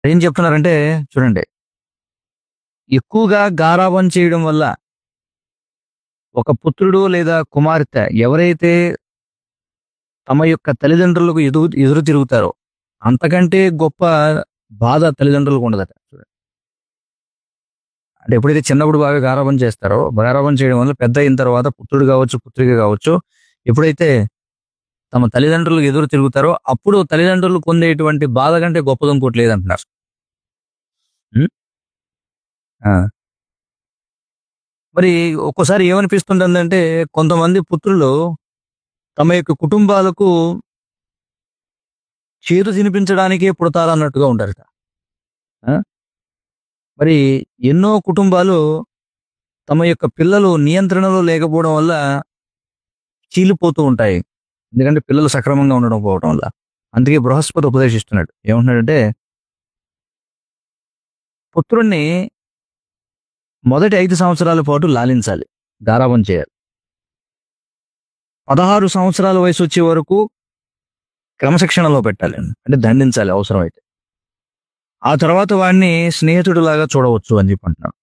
ఏం చెప్తున్నారంటే చూడండి ఎక్కువగా గారాబం చేయడం వల్ల ఒక పుత్రుడు లేదా కుమార్తె ఎవరైతే తమ యొక్క తల్లిదండ్రులకు ఎదురు ఎదురు తిరుగుతారో అంతకంటే గొప్ప బాధ తల్లిదండ్రులకు ఉండదట చూడండి అంటే ఎప్పుడైతే చిన్నప్పుడు బాగా గారాబం చేస్తారో గారాబం చేయడం వల్ల పెద్ద అయిన తర్వాత పుత్రుడు కావచ్చు పుత్రిక కావచ్చు ఎప్పుడైతే తమ తల్లిదండ్రులకు ఎదురు తిరుగుతారో అప్పుడు తల్లిదండ్రులు పొందేటువంటి బాధ కంటే గొప్పది ఇంకోటి లేదంటున్నారు ఉం? ఆ. మరి ఒక్కోసారి ఏమనిపిస్తుంటుందంటే కొంతమంది పుత్రులు తమ యొక్క కుటుంబాలకు చేదు తినిపించడానికే పుడతారన్నట్టుగా ఉంటారట ఆ? మరి ఎన్నో కుటుంబాలు తమ యొక్క పిల్లలు నియంత్రణలో లేకపోవడం వల్ల చీలిపోతూ ఉంటాయి ఎందుకంటే పిల్లలు సక్రమంగా ఉండడం పోవడం వల్ల అందుకే బృహస్పతి ఉపదేశిస్తున్నాడు ఏమంటున్నాడంటే పుత్రుణ్ణి మొదటి ఐదు సంవత్సరాల పాటు లాలించాలి గారాబం చేయాలి పదహారు సంవత్సరాల వయసు వచ్చే వరకు క్రమశిక్షణలో పెట్టాలి అంటే దండించాలి అవసరమైతే ఆ తర్వాత వాడిని స్నేహితుడిలాగా చూడవచ్చు అని చెప్పి అంటున్నాడు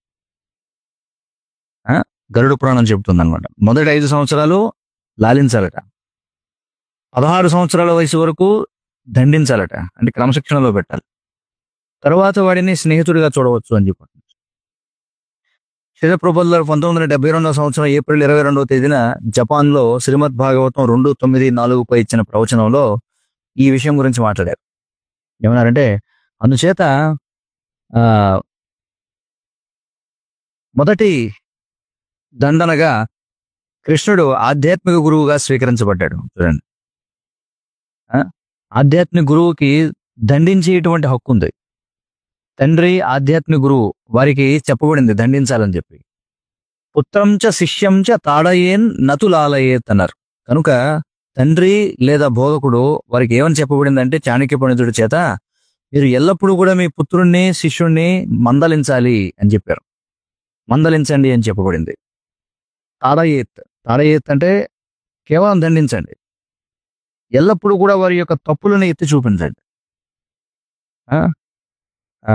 ఆ? గరుడ పురాణం చెబుతుంది అనమాట మొదటి ఐదు సంవత్సరాలు లాలించాలట పదహారు సంవత్సరాల వయసు వరకు దండించాలట అంటే క్రమశిక్షణలో పెట్టాలి తర్వాత వాడిని స్నేహితుడిగా చూడవచ్చు అని చెప్పి శివప్రభుల్లో పంతొమ్మిది వందల డెబ్బై రెండవ సంవత్సరం ఏప్రిల్ ఇరవై రెండవ తేదీన జపాన్ లో శ్రీమద్ భాగవతం రెండు తొమ్మిది నాలుగుపై ఇచ్చిన ప్రవచనంలో ఈ విషయం గురించి మాట్లాడారు ఏమన్నారంటే అందుచేత ఆ మొదటి దండనగా కృష్ణుడు ఆధ్యాత్మిక గురువుగా స్వీకరించబడ్డాడు చూడండి ఆ? ఆధ్యాత్మిక గురువుకి దండించేటువంటి హక్కు ఉంది తండ్రి ఆధ్యాత్మిక గురువు వారికి చెప్పబడింది దండించాలని చెప్పి పుత్రం చ శిష్యం చ తాడయేన్ నతులాలయేత్ అన్నారు కనుక తండ్రి లేదా బోధకుడు వారికి ఏమని చెప్పబడిందంటే చాణక్య పండితుడి చేత మీరు ఎల్లప్పుడూ కూడా మీ పుత్రుణ్ణి శిష్యుణ్ణి మందలించాలి అని చెప్పారు మందలించండి అని చెప్పబడింది తాడయేత్ తాడయేత్ అంటే కేవలం దండించండి ఎల్లప్పుడూ కూడా వారి యొక్క తప్పులను ఎత్తి చూపించండి ఆ? ఆ,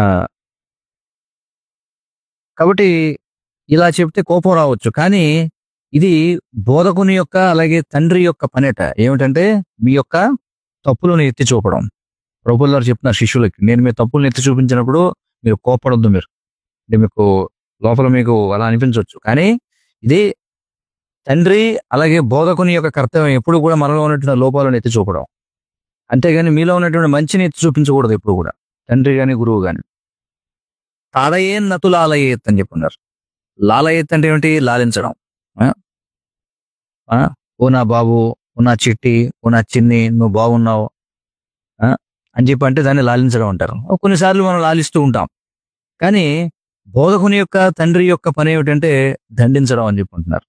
కాబట్టి ఇలా చెప్తే కోపం రావచ్చు కానీ ఇది బోధకుని యొక్క అలాగే తండ్రి యొక్క పనేట ఏమిటంటే మీ యొక్క తప్పులను ఎత్తి చూపడం ప్రభుత్వ వారు చెప్తున్నారు శిష్యులకి నేను మీ తప్పులను ఎత్తి చూపించినప్పుడు మీరు కోపడొద్దు మీరు అంటే మీకు లోపల మీకు అలా అనిపించవచ్చు కానీ ఇది తండ్రి అలాగే బోధకుని యొక్క కర్తవ్యం ఎప్పుడు కూడా మనలో ఉన్నటువంటి లోపాలను ఎత్తి చూపడం అంతేగాని మీలో ఉన్నటువంటి మంచిని ఎత్తి చూపించకూడదు ఎప్పుడు కూడా తండ్రి గాని గురువు గాని తాడయే నతు లాలయేత్ అని చెప్పున్నారు లాలయేత్ అంటే ఏమిటి లాలించడం ఆ? ఆ? ఓ నా బాబు ఓ నా చిట్టి ఓ నా చిన్ని నువ్వు బాగున్నావు ఆ? అని చెప్పి అంటే దాన్ని లాలించడం అంటారు కొన్నిసార్లు మనం లాలిస్తూ ఉంటాం కానీ బోధకుని యొక్క తండ్రి యొక్క పని ఏమిటంటే దండించడం అని చెప్పుకుంటున్నారు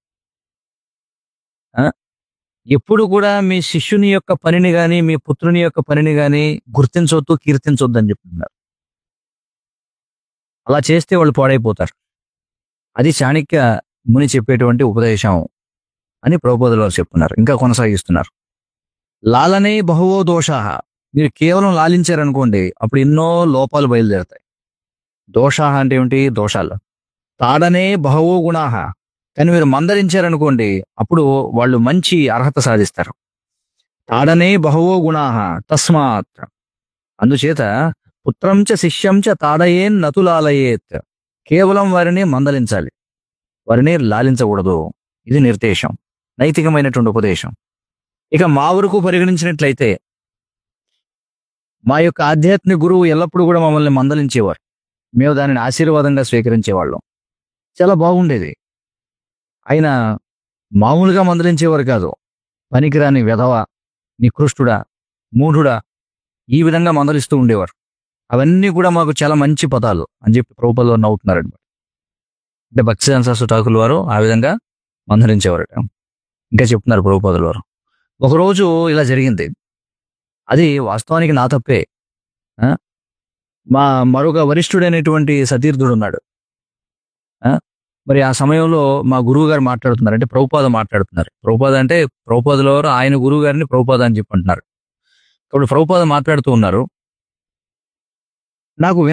ఎప్పుడు కూడా మీ శిష్యుని యొక్క పనిని గాని మీ పుత్రుని యొక్క పనిని గాని గుర్తించవద్దు కీర్తించవద్దు అని చెప్తున్నారు అలా చేస్తే వాళ్ళు పాడైపోతారు అది చాణక్య ముని చెప్పేటువంటి ఉపదేశం అని ప్రభుపదలో చెప్తున్నారు ఇంకా కొనసాగిస్తున్నారు లాలనే బహువో దోషా మీరు కేవలం లాలించారనుకోండి అప్పుడు ఎన్నో లోపాలు బయలుదేరుతాయి దోషా అంటే ఏమిటి దోషాలు తాడనే బహవో గుణాహ కానీ మీరు మందరించారనుకోండి అప్పుడు వాళ్ళు మంచి అర్హత సాధిస్తారు తాడనే బహవో గుణాహ తస్మాత్ అందుచేత పుత్రం చ శిష్యం చ తాడయేన్ నతులాలయేత్ కేవలం వారిని మందలించాలి వారిని లాలించకూడదు ఇది నిర్దేశం నైతికమైనటువంటి ఉపదేశం ఇక మా వరకు పరిగణించినట్లయితే మా యొక్క ఆధ్యాత్మిక గురువు ఎల్లప్పుడూ కూడా మమ్మల్ని మందలించేవారు మేము దానిని ఆశీర్వాదంగా స్వీకరించేవాళ్ళం చాలా బాగుండేది ఆయన మామూలుగా మందలించేవారు కాదు పనికిరాని వెధవ నికృష్టుడా మూఢుడా ఈ విధంగా మందలిస్తూ ఉండేవారు అవన్నీ కూడా మాకు చాలా మంచి పదాలు అని చెప్పి ప్రభుత్వంలో నవ్వుతున్నారు అనమాట అంటే భక్తి శాస్త్ర ఠాకులు వారు ఆ విధంగా మందలించేవారట ఇంకా చెప్తున్నారు ప్రభుపదుల వారు ఒకరోజు ఇలా జరిగింది అది వాస్తవానికి నా తప్పే ఆ? మా మరొక వరిష్ఠుడైనటువంటి సతీర్థుడు ఉన్నాడు ఆ? మరి ఆ సమయంలో మా గురువు గారు మాట్లాడుతున్నారు అంటే ప్రభుపాద మాట్లాడుతున్నారు ప్రభుపాద అంటే ప్రభుపాదలో వారు ఆయన గురువు గారిని ప్రభుపాద అని చెప్పి అంటున్నారు కాబట్టి ప్రభుపాద మాట్లాడుతూ ఉన్నారు నాకు